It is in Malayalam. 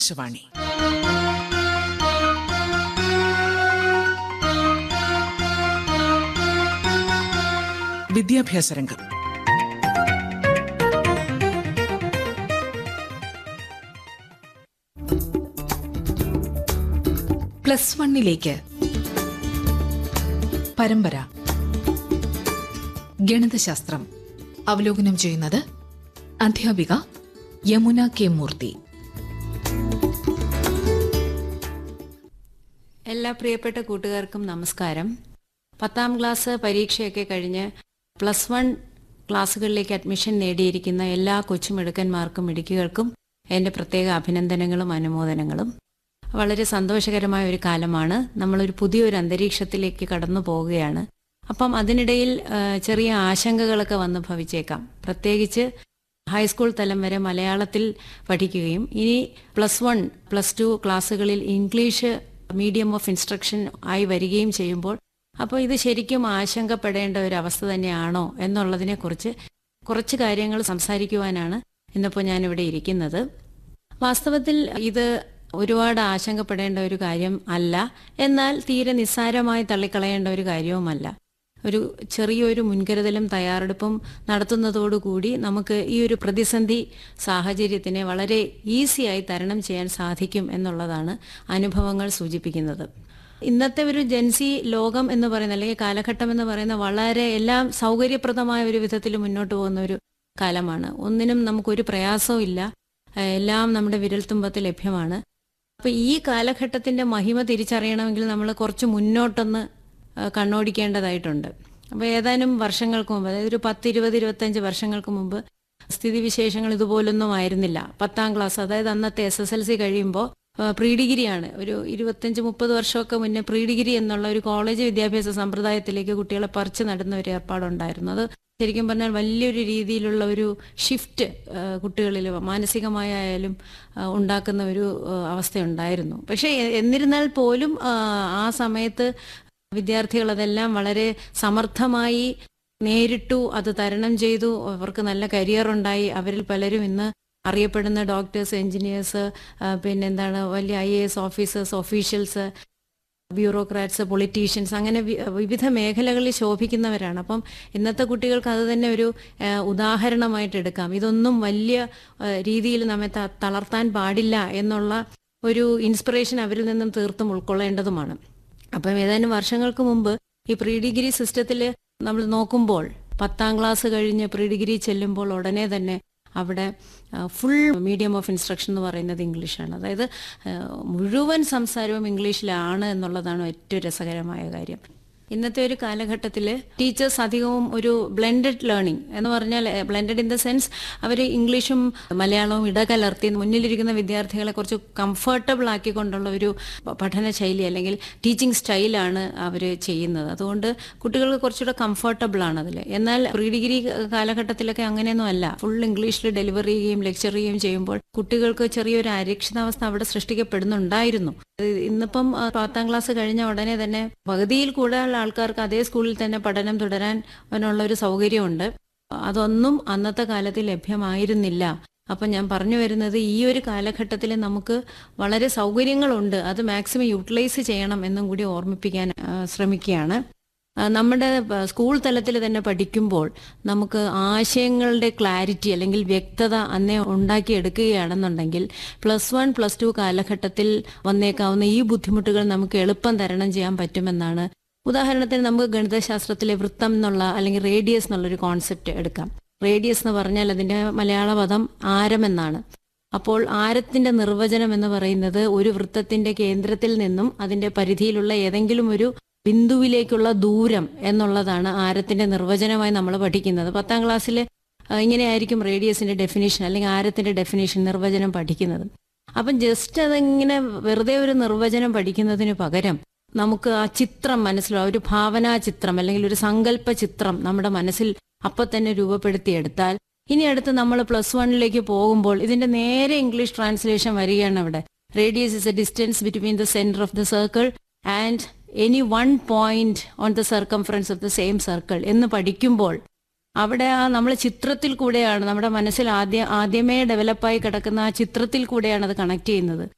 ആകാശവാണി വിദ്യാഭ്യാസ രംഗം പ്ലസ് വണ്ണിലേക്ക് പരമ്പര ഗണിതശാസ്ത്രം അവലോകനം ചെയ്യുന്നത് അധ്യാപിക യമുന കെ മൂർത്തി എല്ലാ പ്രിയപ്പെട്ട കൂട്ടുകാർക്കും നമസ്കാരം പത്താം ക്ലാസ് പരീക്ഷയൊക്കെ കഴിഞ്ഞ് പ്ലസ് വൺ ക്ലാസ്സുകളിലേക്ക് അഡ്മിഷൻ നേടിയിരിക്കുന്ന എല്ലാ കൊച്ചുമിടുക്കന്മാർക്കും മിടുക്കികൾക്കും എൻ്റെ പ്രത്യേക അഭിനന്ദനങ്ങളും അനുമോദനങ്ങളും വളരെ സന്തോഷകരമായ ഒരു കാലമാണ് നമ്മളൊരു പുതിയൊരു അന്തരീക്ഷത്തിലേക്ക് കടന്നു പോവുകയാണ് അപ്പം അതിനിടയിൽ ആ, ചെറിയ ആശങ്കകളൊക്കെ വന്ന് ഭവിച്ചേക്കാം പ്രത്യേകിച്ച് ഹൈസ്കൂൾ തലം വരെ മലയാളത്തിൽ പഠിക്കുകയും ഇനി പ്ലസ് വൺ പ്ലസ് ടു ക്ലാസ്സുകളിൽ ഇംഗ്ലീഷ് മീഡിയം ഓഫ് ഇൻസ്ട്രക്ഷൻ ആയി വരികയും ചെയ്യുമ്പോൾ അപ്പോൾ ഇത് ശരിക്കും ആശങ്കപ്പെടേണ്ട ഒരു അവസ്ഥ തന്നെയാണോ എന്നുള്ളതിനെക്കുറിച്ച് കുറച്ച് കാര്യങ്ങൾ സംസാരിക്കുവാനാണ് ഇന്നിപ്പോൾ ഞാനിവിടെ ഇരിക്കുന്നത് വാസ്തവത്തിൽ ഇത് ഒരുപാട് ആശങ്കപ്പെടേണ്ട ഒരു കാര്യം അല്ല എന്നാൽ തീരെ നിസ്സാരമായി തള്ളിക്കളയേണ്ട ഒരു കാര്യവുമല്ല ഒരു ചെറിയൊരു മുൻകരുതലും തയ്യാറെടുപ്പും നടത്തുന്നതോടുകൂടി നമുക്ക് ഈ ഒരു പ്രതിസന്ധി സാഹചര്യത്തിനെ വളരെ ഈസിയായി തരണം ചെയ്യാൻ സാധിക്കും എന്നുള്ളതാണ് അനുഭവങ്ങൾ സൂചിപ്പിക്കുന്നത് ഇന്നത്തെ ഒരു ജൻസി ലോകം എന്ന് പറയുന്ന അല്ലെങ്കിൽ കാലഘട്ടം എന്ന് പറയുന്ന വളരെ എല്ലാം സൗകര്യപ്രദമായ ഒരു വിധത്തിൽ മുന്നോട്ട് പോകുന്ന ഒരു കാലമാണ് ഒന്നിനും നമുക്കൊരു പ്രയാസവും ഇല്ല ഏഹ് എല്ലാം നമ്മുടെ വിരൽത്തുമ്പത്ത് ലഭ്യമാണ് അപ്പൊ ഈ കാലഘട്ടത്തിന്റെ മഹിമ തിരിച്ചറിയണമെങ്കിൽ നമ്മൾ കുറച്ച് മുന്നോട്ടൊന്ന് ഏഹ് കണ്ണോടിക്കേണ്ടതായിട്ടുണ്ട് അപ്പൊ ഏതാനും വർഷങ്ങൾക്ക് മുമ്പ് അതായത് ഒരു പത്ത് ഇരുപത് ഇരുപത്തഞ്ച് വർഷങ്ങൾക്ക് മുമ്പ് സ്ഥിതിവിശേഷങ്ങൾ ഇതുപോലൊന്നും ആയിരുന്നില്ല പത്താം ക്ലാസ് അതായത് അന്നത്തെ എസ് എസ് എൽ സി കഴിയുമ്പോൾ പ്രീ ഡിഗ്രിയാണ് ഒരു ഇരുപത്തഞ്ച് മുപ്പത് വർഷമൊക്കെ മുന്നേ പ്രീ ഡിഗ്രി എന്നുള്ള ഒരു കോളേജ് വിദ്യാഭ്യാസ സമ്പ്രദായത്തിലേക്ക് കുട്ടികളെ പറിച്ചു നടുന്ന ഒരു ഏർപ്പാടുണ്ടായിരുന്നു അത് ശരിക്കും പറഞ്ഞാൽ വലിയൊരു രീതിയിലുള്ള ഒരു ഷിഫ്റ്റ് കുട്ടികളിൽ മാനസികമായാലും ആ, ഉണ്ടാക്കുന്ന ഒരു ആ, അവസ്ഥയുണ്ടായിരുന്നു പക്ഷേ എ- എന്നിരുന്നാൽ പോലും ആ, ആ സമയത്ത് വിദ്യാർത്ഥികൾ അതെല്ലാം വളരെ സമർത്ഥമായി നേരിട്ടു അത് തരണം ചെയ്തു അവർക്ക് നല്ല കരിയർ ഉണ്ടായി അവരിൽ പലരും ഇന്ന് അറിയപ്പെടുന്ന ഡോക്ടേഴ്സ് എഞ്ചിനീയേഴ്സ് പിന്നെന്താണ് വലിയ I A S officers officials bureaucrats politicians അങ്ങനെ വി- വിവിധ മേഖലകളിൽ ശോഭിക്കുന്നവരാണ് അപ്പം ഇന്നത്തെ കുട്ടികൾക്ക് അത് തന്നെ ഒരു ആ, ഉദാഹരണമായിട്ട് എടുക്കാം ഇതൊന്നും വലിയ ആ, രീതിയിൽ നമ്മെ ത- തളർത്താൻ പാടില്ല എന്നുള്ള ഒരു ഇൻസ്പിറേഷൻ അവരിൽ നിന്നും തീർത്തും ഉൾക്കൊള്ളേണ്ടതുമാണ് അപ്പം ഏതാനും വർഷങ്ങൾക്ക് മുമ്പ് ഈ പ്രീ ഡിഗ്രി സിസ്റ്റത്തിൽ നമ്മൾ നോക്കുമ്പോൾ പത്താം ക്ലാസ് കഴിഞ്ഞ് പ്രീ ഡിഗ്രി ചെല്ലുമ്പോൾ ഉടനെ തന്നെ അവിടെ ഫുൾ മീഡിയം ഓഫ് ഇൻസ്ട്രക്ഷൻ എന്ന് പറയുന്നത് ഇംഗ്ലീഷാണ് അതായത് ആ, മുഴുവൻ സംസാരവും ഇംഗ്ലീഷിലാണ് എന്നുള്ളതാണ് ഏറ്റവും രസകരമായ കാര്യം ഇന്നത്തെ ഒരു കാലഘട്ടത്തിൽ ടീച്ചേഴ്സ് അധികവും ഒരു ബ്ലെൻഡഡ് ലേണിംഗ് എന്ന് പറഞ്ഞാൽ ബ്ലെൻഡഡ് ഇൻ ദ സെൻസ് അവർ ഇംഗ്ലീഷും മലയാളവും ഇടകലർത്തി മുന്നിലിരിക്കുന്ന വിദ്യാർത്ഥികളെ കുറച്ച് കംഫർട്ടബിൾ ആക്കിക്കൊണ്ടുള്ള ഒരു പഠന ശൈലി അല്ലെങ്കിൽ ടീച്ചിങ് സ്റ്റൈലാണ് അവർ ചെയ്യുന്നത് അതുകൊണ്ട് കുട്ടികൾക്ക് കുറച്ചുകൂടെ കംഫർട്ടബിൾ ആണ് അതിൽ എന്നാൽ പ്രീ ഡിഗ്രി കാലഘട്ടത്തിലൊക്കെ അങ്ങനെയൊന്നും അല്ല ഫുൾ ഇംഗ്ലീഷിൽ ഡെലിവറി ചെയ്യുകയും ലെക്ചർ ചെയ്യുകയും ചെയ്യുമ്പോൾ കുട്ടികൾക്ക് ചെറിയൊരു അരക്ഷിതാവസ്ഥ അവിടെ സൃഷ്ടിക്കപ്പെടുന്നുണ്ടായിരുന്നു ഇത് ഇന്നിപ്പം ആ, പത്താം ക്ലാസ് കഴിഞ്ഞ ഉടനെ തന്നെ പകുതിയിൽ കൂടുതൽ ആൾക്കാർക്ക് അതേ സ്കൂളിൽ തന്നെ പഠനം തുടരാൻ അതിനുള്ള ഒരു സൗകര്യമുണ്ട് അതൊന്നും അന്നത്തെ കാലത്ത് ലഭ്യമായിരുന്നില്ല അപ്പം ഞാൻ പറഞ്ഞു വരുന്നത് ഈ ഒരു കാലഘട്ടത്തിൽ നമുക്ക് വളരെ സൗകര്യങ്ങളുണ്ട് അത് മാക്സിമം യൂട്ടിലൈസ് ചെയ്യണം എന്നും കൂടി ഓർമ്മിപ്പിക്കാൻ ആ, ശ്രമിക്കുകയാണ് ആ, നമ്മുടെ ആ, സ്കൂൾ തലത്തിൽ തന്നെ പഠിക്കുമ്പോൾ നമുക്ക് ആശയങ്ങളുടെ ക്ലാരിറ്റി അല്ലെങ്കിൽ വ്യക്തത അന്നേ ഉണ്ടാക്കിയെടുക്കുകയാണെന്നുണ്ടെങ്കിൽ പ്ലസ് വൺ പ്ലസ് ടു കാലഘട്ടത്തിൽ വന്നേക്കാവുന്ന ഈ ബുദ്ധിമുട്ടുകൾ നമുക്ക് എളുപ്പം തരണം ചെയ്യാൻ പറ്റുമെന്നാണ് ഉദാഹരണത്തിന് നമുക്ക് ഗണിതശാസ്ത്രത്തിലെ വൃത്തം എന്നുള്ള അല്ലെങ്കിൽ റേഡിയസ് എന്നുള്ളൊരു കോൺസെപ്റ്റ് എടുക്കാം റേഡിയസ് എന്ന് പറഞ്ഞാൽ അതിന്റെ മലയാള പദം ആരം എന്നാണ് അപ്പോൾ ആരത്തിന്റെ നിർവചനം എന്ന് പറയുന്നത് ഒരു വൃത്തത്തിന്റെ കേന്ദ്രത്തിൽ നിന്നും അതിന്റെ പരിധിയിലുള്ള ഏതെങ്കിലും ഒരു ബിന്ദുവിലേക്കുള്ള ദൂരം എന്നുള്ളതാണ് ആരത്തിന്റെ നിർവചനമായി നമ്മൾ പഠിക്കുന്നത് പത്താം ക്ലാസ്സിൽ ഇങ്ങനെയായിരിക്കും റേഡിയസിന്റെ ഡെഫിനേഷൻ അല്ലെങ്കിൽ ആരത്തിന്റെ ഡെഫിനേഷൻ നിർവചനം പഠിക്കുന്നത് അപ്പം ജസ്റ്റ് അതിങ്ങനെ വെറുതെ ഒരു നിർവചനം പഠിക്കുന്നതിന് പകരം നമുക്ക് ആ ചിത്രം മനസ്സിലാവും ഒരു ഭാവനാ ചിത്രം അല്ലെങ്കിൽ ഒരു സങ്കല്പ ചിത്രം നമ്മുടെ മനസ്സിൽ അപ്പൊ തന്നെ രൂപപ്പെടുത്തിയെടുത്താൽ ഇനി അടുത്ത് നമ്മൾ പ്ലസ് വണ്ണിലേക്ക് പോകുമ്പോൾ ഇതിന്റെ നേരെ ഇംഗ്ലീഷ് ട്രാൻസ്ലേഷൻ വരികയാണ് അവിടെ radius is a distance between the centre of the circle and any one point on the circumference of the same circle എന്ന് പഠിക്കുമ്പോൾ അവിടെ ആ നമ്മൾ ചിത്രത്തിൽ കൂടെയാണ് നമ്മുടെ മനസ്സിൽ ആദ്യം ആദ്യമേ ഡെവലപ്പായി കിടക്കുന്ന ആ ചിത്രത്തിൽ കൂടെയാണ് അത് കണക്ട് ചെയ്യുന്നത്